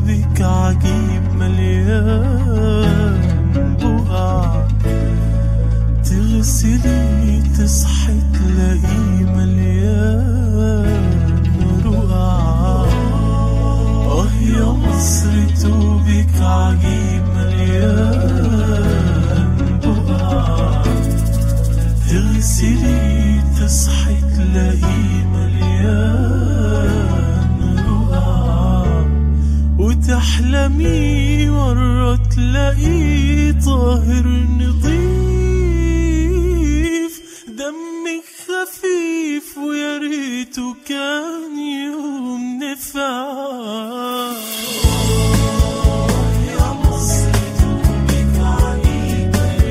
بك عجيب مليان بقع تغسلي تصحي تلاقيه مليان رقع اه يا مصر توبك عجيب مليان بقع تغسلي تصحي تلاقيه مليان رقع وتحلمي مرة تلاقيه طاهر نظيف دمك خفيف ويا ريته كان يوم نفع يا مصر توبك عجيب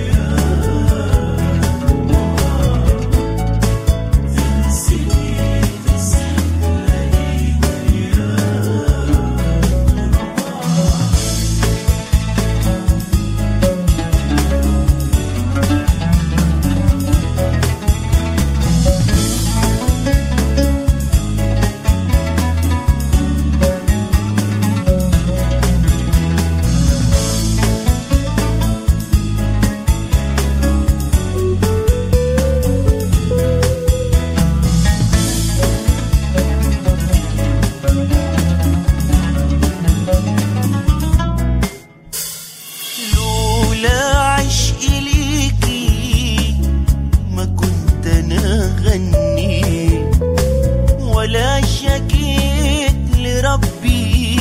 لولا عشقي ليكي ما كنت انا غني ولا شكيت لربي